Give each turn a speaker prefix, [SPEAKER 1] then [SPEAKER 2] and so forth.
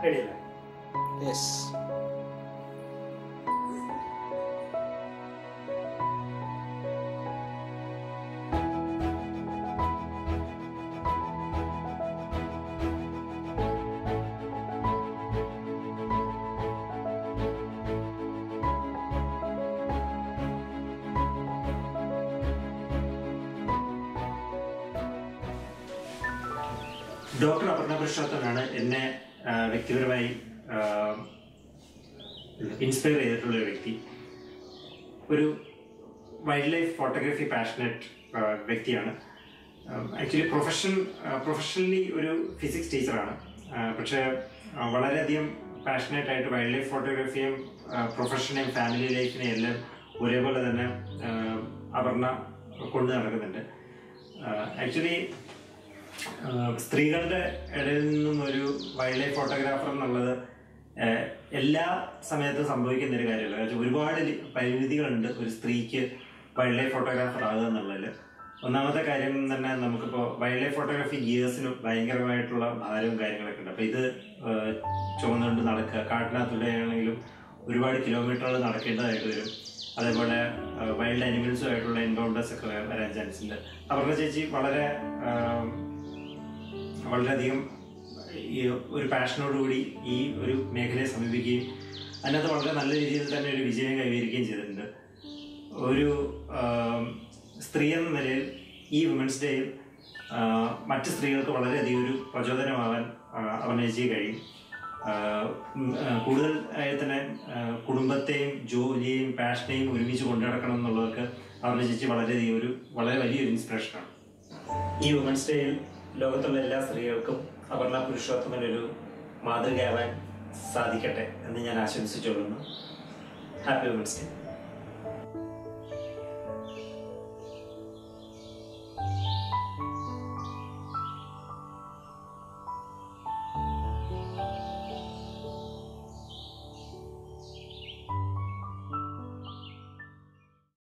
[SPEAKER 1] റെഡിയല്ലേ
[SPEAKER 2] yes
[SPEAKER 1] doctor Aparna പുരുഷോത്തമാണ് എന്നെ ആ, വ്യക്തിപരമായി ഇൻസ്പയർ ചെയ്തിട്ടുള്ള ഒരു വ്യക്തി ഒരു വൈൽഡ് ലൈഫ് ഫോട്ടോഗ്രാഫി പാഷനറ്റ് വ്യക്തിയാണ് ആക്ച്വലി പ്രൊഫഷൻ പ്രൊഫഷണലി ഒരു ഫിസിക്സ് ടീച്ചറാണ് പക്ഷേ ആ, വളരെയധികം പാഷനേറ്റ് ആയിട്ട് വൈൽഡ് ലൈഫ് ഫോട്ടോഗ്രാഫിയും പ്രൊഫഷനെയും ഫാമിലി ലൈഫിനെയും എല്ലാം ഒരേപോലെ തന്നെ ആ, അപർണ കൊണ്ടു നടക്കുന്നുണ്ട് ആക്ച്വലി ആഹ് സ്ത്രീകളുടെ ഇടയിൽ നിന്നും ഒരു വൈൽഡ് ലൈഫ് ഫോട്ടോഗ്രാഫർ എന്നുള്ളത് ആഹ് എല്ലാ സമയത്തും സംഭവിക്കുന്ന ഒരു കാര്യമല്ല കാരണം ഒരുപാട് ലി- പരിമിതികളുണ്ട് ഒരു സ്ത്രീക്ക് വൈൽഡ് ലൈഫ് ഫോട്ടോഗ്രാഫർ ആകുക എന്നുള്ളതിൽ ഒന്നാമത്തെ കാര്യം തന്നെ നമുക്കിപ്പോൾ വൈൽഡ് ലൈഫ് ഫോട്ടോഗ്രാഫി ഗിയേഴ്സിന് ഭയങ്കരമായിട്ടുള്ള ഭാരവും കാര്യങ്ങളൊക്കെ ഉണ്ട് അപ്പോൾ ഇത് ആഹ് ചുമന്നുകൊണ്ട് നടക്കുക കാട്ടിനകത്തൂടെ ആണെങ്കിലും ഒരുപാട് കിലോമീറ്ററുകൾ നടക്കേണ്ടതായിട്ട് വരും അതേപോലെ വൈൽഡ് അനിമൽസുമായിട്ടുള്ള എൻകൗണ്ടേഴ്സ് ഒക്കെ വരാൻ ചാൻസ് ഉണ്ട് അവരുടെ ചേച്ചി വളരെ ആഹ് വളരെയധികം ഈ ഒരു പാഷനോടുകൂടി ഈ ഒരു മേഖലയെ സമീപിക്കുകയും അതിനകത്ത് വളരെ നല്ല രീതിയിൽ തന്നെ ഒരു വിജയം കൈവരിക്കുകയും ചെയ്തിട്ടുണ്ട് ഒരു ആം, സ്ത്രീ എന്ന നിലയിൽ ഈ വിമൻസ് ഡേയിൽ ആ, മറ്റ് സ്ത്രീകൾക്ക് വളരെയധികം ഒരു പ്രചോദനമാവാൻ ആ, അഭിനയിച്ച് കഴിയും ആ, ഉം, ആ, കൂടുതൽ ആയി തന്നെ ആ, കുടുംബത്തെയും ജോലിയെയും പാഷനെയും ഒരുമിച്ച് കൊണ്ടു നടക്കണം എന്നുള്ളതൊക്കെ അവരുടെ ചേച്ചി വളരെയധികം ഒരു വളരെ വലിയൊരു ഇൻസ്പിറേഷനാണ് ഈ വുമൻസ് ഡേയിൽ ലോകത്തുള്ള എല്ലാ സ്ത്രീകൾക്കും അപർണ പുരുഷോത്തമൻ ഒരു മാതൃകയാവാൻ സാധിക്കട്ടെ എന്ന് ഞാൻ ആശംസിച്ചുകൊള്ളുന്നു ഹാപ്പി വുമൻസ് ഡേ